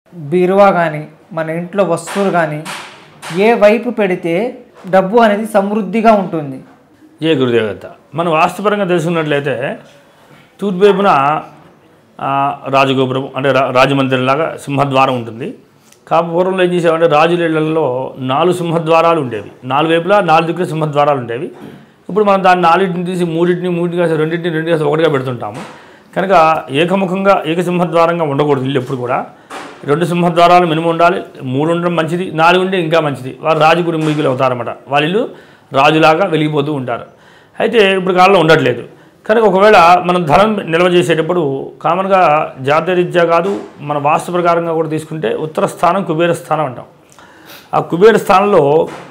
బీరువా కానీ మన ఇంట్లో వస్తువులు కానీ ఏ వైపు పెడితే డబ్బు అనేది సమృద్ధిగా ఉంటుంది ఏ గురుదేవత మనం వాస్తుపరంగా తెలుసుకున్నట్లయితే తూర్పు వైపున ఆ, రాజగోపురం అంటే రా రాజమందిరం లాగా సింహద్వారం ఉంటుంది కాపు పూర్వంలో ఏం చేసేవారంటే రాజుల ఇళ్లలో నాలుగు సింహద్వారాలు ఉండేవి నాలుగు వైపులా నాలుగు దిక్కుల సింహద్వారాలు ఉండేవి ఇప్పుడు మనం దాన్ని నాలుగింటిని తీసి మూడింటిని మూడింటిని కాసి రెండింటిని రెండు కాసి ఒకటిగా పెడుతుంటాము కనుక ఏకముఖంగా ఏకసింహద్వారంగా ఉండకూడదు ఇల్లు ఎప్పుడు కూడా రెండు సింహద్వారాలు మినిమం ఉండాలి మూడు ఉండడం మంచిది నాలుగు ఉంటే ఇంకా మంచిది వారు రాజు కుటుంబీకులు అవుతారన్నమాట వాళ్ళ ఇల్లు రాజులాగా వెలిగిపోతూ ఉంటారు అయితే ఇప్పుడు కాలంలో ఉండట్లేదు కనుక ఒకవేళ మనం ధనం నిల్వ చేసేటప్పుడు కామన్గా జాతీయరీత్యా కాదు మన వాస్తు ప్రకారంగా కూడా తీసుకుంటే ఉత్తర స్థానం కుబేర స్థానం అంటాం ఆ కుబేర స్థానంలో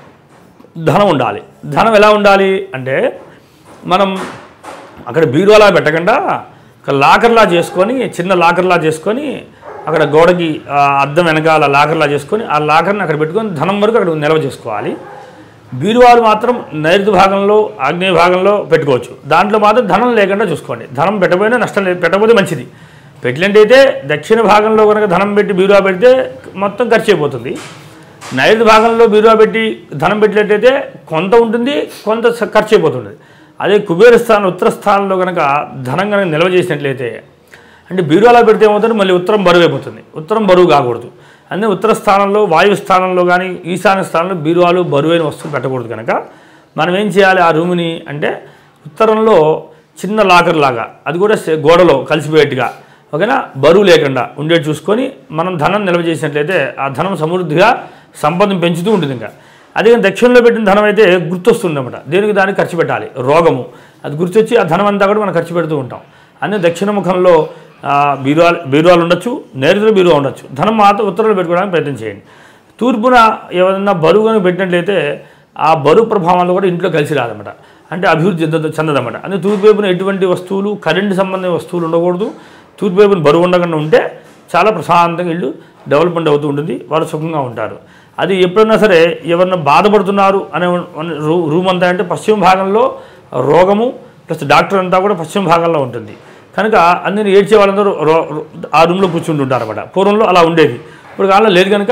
ధనం ఉండాలి ధనం ఎలా ఉండాలి అంటే మనం అక్కడ బీరువాలా పెట్టకుండా ఒక లాకర్లా చేసుకొని చిన్న లాకర్లా చేసుకొని అక్కడ గోడకి ఆ అద్దం వెనకాల లాకర్లా చేసుకొని ఆ లాకర్ని అక్కడ పెట్టుకొని ధనం వరకు అక్కడ నిల్వ చేసుకోవాలి బీరువాలు మాత్రం నైరుతి భాగంలో ఆగ్నేయ భాగంలో పెట్టుకోవచ్చు దాంట్లో మాత్రం ధనం లేకుండా చూసుకోండి ధనం పెట్టబోయినా నష్టం లేదు పెట్టకపోతే మంచిది పెట్టినట్టయితే దక్షిణ భాగంలో కనుక ధనం పెట్టి బీరువా పెడితే మొత్తం ఖర్చు అయిపోతుంది నైరుతి భాగంలో బీరువా పెట్టి ధనం పెట్టినట్టయితే కొంత ఉంటుంది కొంత స- ఖర్చు అయిపోతుంది అదే కుబేర స్థానం ఉత్తర స్థానంలో కనుక ధనం కనుక నిల్వ చేసినట్లయితే అంటే బీరువాలో పెడితే ఏమవుతుంది మళ్ళీ ఉత్తరం బరువు అయిపోతుంది ఉత్తరం బరువు కాకూడదు అందుకే ఉత్తర స్థానంలో వాయు స్థానంలో కానీ ఈశాన్య స్థానంలో బీరువాలు బరువైన వస్తువులు పెట్టకూడదు కనుక మనం ఏం చేయాలి ఆ రూమ్ని అంటే ఉత్తరంలో చిన్న లాకర్ లాగా అది కూడా సే- గోడలో కలిసిపోయేట్టుగా ఓకేనా బరువు లేకుండా ఉండేది చూసుకొని మనం ధనం నిల్వ చేసినట్లయితే ఆ ధనం సమృద్ధిగా సంపదను పెంచుతూ ఉంటుంది ఇంకా అదే కానీ దక్షిణలో పెట్టిన ధనం అయితే గుర్తొస్తుంది అనమాట దేనికి దానికి ఖర్చు పెట్టాలి రోగము అది గుర్తొచ్చి ఆ ధనం అంతా కూడా మనం ఖర్చు పెడుతూ ఉంటాం అందుకే దక్షిణ ముఖంలో ఆ, బీరువాలు బీరువాలు ఉండొచ్చు నైరుతిలో బీరువా ఉండొచ్చు ధనం మాత్రం ఉత్తరంలో పెట్టుకోవడానికి ప్రయత్నం చేయండి తూర్పున ఏదైనా బరువు కనుక పెట్టినట్లయితే ఆ బరువు ప్రభావాలు కూడా ఇంట్లో కలిసి రాదన్నమాట అంటే అభివృద్ధి చెందదు చెందదన్నమాట అందుకే తూర్పు వైపున ఎటువంటి వస్తువులు కరెంటు సంబంధించిన వస్తువులు ఉండకూడదు తూర్పు వైపున బరువు ఉండకుండా ఉంటే చాలా ప్రశాంతంగా ఇల్లు డెవలప్మెంట్ అవుతూ ఉంటుంది వారు సుఖంగా ఉంటారు అది ఎప్పుడైనా సరే ఎవరన్నా బాధపడుతున్నారు అనే రూ- రూమ్ అంతా అంటే పశ్చిమ భాగంలో రోగము ప్లస్ డాక్టర్ అంతా కూడా పశ్చిమ భాగంలో ఉంటుంది కనుక అందరినీ ఏడ్చే వాళ్ళందరూ రో- రో- ఆ రూమ్లో కూర్చుంటుంటారు అనమాట పూర్వంలో అలా ఉండేది ఇప్పుడు కాలంలో లేదు కనుక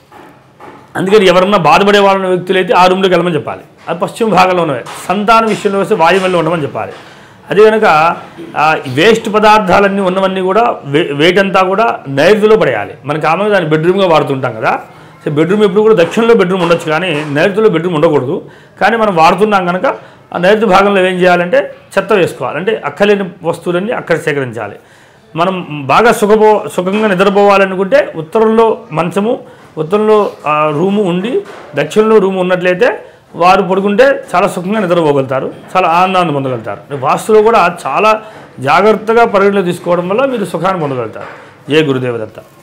అందుకని ఎవరన్నా బాధపడే వాళ్ళ వ్యక్తులు అయితే ఆ రూమ్లోకి వెళ్ళమని చెప్పాలి అది పశ్చిమ భాగంలో ఉన్నవి సంతాన విషయంలో వస్తే వాయువ్యంలో ఉండమని చెప్పాలి అదే కనుక ఆ వేస్ట్ పదార్థాలన్నీ ఉన్నవన్నీ కూడా వే weight అంతా కూడా నైరుతిలో పడేయాలి మన కామన్గా దాన్ని బెడ్రూమ్గా వాడుతుంటాం కదా సో బెడ్రూమ్ ఎప్పుడు కూడా దక్షిణంలో బెడ్రూమ్ ఉండొచ్చు కానీ నైరుతిలో బెడ్రూమ్ ఉండకూడదు కానీ మనం వాడుతున్నాం కనుక ఆ నైరుతి భాగంలో ఏం చేయాలంటే చెత్త వేసుకోవాలి అంటే అక్కలేని వస్తువులన్నీ అక్కడ సేకరించాలి మనం బాగా సుఖపో సుఖంగా నిద్రపోవాలనుకుంటే ఉత్తరంలో మంచము ఉత్తరంలో ఆ, రూము ఉండి దక్షిణంలో రూము ఉన్నట్లయితే వారు పడుకుంటే చాలా సుఖంగా నిద్రపోగలుగుతారు చాలా ఆనందాన్ని పొందగలుగుతారు వాస్తులో కూడా చాలా జాగ్రత్తగా పరిగణలో తీసుకోవడం వల్ల మీరు సుఖాన్ని పొందగలుగుతారు జయ గురుదేవదత్త